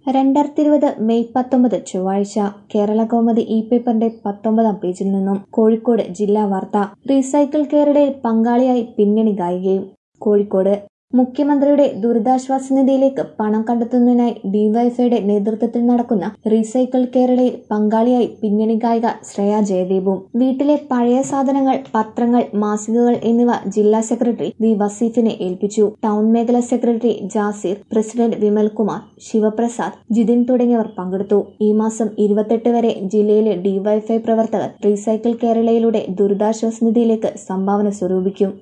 രണ്ടായിരത്തി ഇരുപത് മെയ് പത്തൊമ്പത് ചൊവ്വാഴ്ച കേരള കൗമുദി ഇ പേപ്പറിന്റെ പത്തൊമ്പതാം പേജിൽ നിന്നും കോഴിക്കോട് ജില്ലാ വാർത്ത റീസൈക്കിൾ കേരളയിൽ പങ്കാളിയായി പിന്നണി ഗായികയും കോഴിക്കോട് മുഖ്യമന്ത്രിയുടെ ദുരിതാശ്വാസ നിധിയിലേക്ക് പണം കണ്ടെത്തുന്നതിനായി ഡിവൈഎഫ്ഐയുടെ നേതൃത്വത്തിൽ നടക്കുന്ന റീസൈക്കിൾ കേരളയിൽ പങ്കാളിയായി പിന്നണി ഗായിക ശ്രേയ ജയദീപും വീട്ടിലെ പഴയ സാധനങ്ങൾ പത്രങ്ങൾ മാസികകൾ എന്നിവ ജില്ലാ സെക്രട്ടറി വി വസീഫിനെ ഏൽപ്പിച്ചു ടൗൺ മേഖലാ സെക്രട്ടറി ജാസിർ പ്രസിഡന്റ് വിമൽകുമാർ ശിവപ്രസാദ് ജിതിൻ തുടങ്ങിയവർ പങ്കെടുത്തു ഈ മാസം ഇരുപത്തെട്ട് വരെ ജില്ലയിലെ ഡിവൈഎഫ്ഐ പ്രവർത്തകർ റീസൈക്കിൾ കേരളയിലൂടെ ദുരിതാശ്വാസ നിധിയിലേക്ക് സംഭാവന സ്വരൂപിക്കും